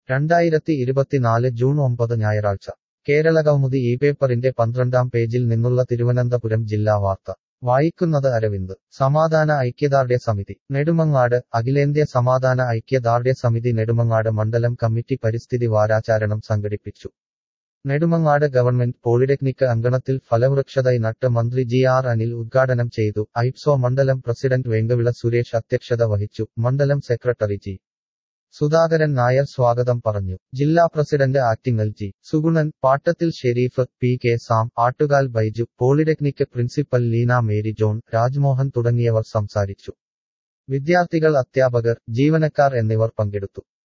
രണ്ടായിരത്തി ഇരുപത്തിനാല് ജൂൺ ഒമ്പത് ഞായറാഴ്ച കേരളകൗമുദി ഈ പേപ്പറിന്റെ പന്ത്രണ്ടാം പേജിൽ നിന്നുള്ള തിരുവനന്തപുരം ജില്ലാ വാർത്ത വായിക്കുന്നത് അരവിന്ദ് സമാധാന ഐക്യദാർഢ്യ സമിതി നെടുമങ്ങാട് അഖിലേന്ത്യാ സമാധാന ഐക്യദാർഢ്യ സമിതി നെടുമങ്ങാട് മണ്ഡലം കമ്മിറ്റി പരിസ്ഥിതി വാരാചരണം സംഘടിപ്പിച്ചു നെടുമങ്ങാട് ഗവൺമെന്റ് പോളിടെക്നിക് അങ്കണത്തിൽ ഫലവൃക്ഷതൈ നട്ട് മന്ത്രി ജി ആർ അനിൽ ഉദ്ഘാടനം ചെയ്തു ഐപ്സോ മണ്ഡലം പ്രസിഡന്റ് വെങ്കവിള സുരേഷ് അധ്യക്ഷത വഹിച്ചു മണ്ഡലം സെക്രട്ടറി ജി സുധാകരൻ നായർ സ്വാഗതം പറഞ്ഞു ജില്ലാ president Attingal G Sugunan Pattathil Sherif P K Sam Attukal Baiju polytechnic principal Leena Mary John Rajmohan തുടങ്ങിയവർ സംസാരിച്ചു വിദ്യാർത്ഥികൾ അധ്യാപകർ ജീവനക്കാർ എന്നിവർ പങ്കെടുത്തു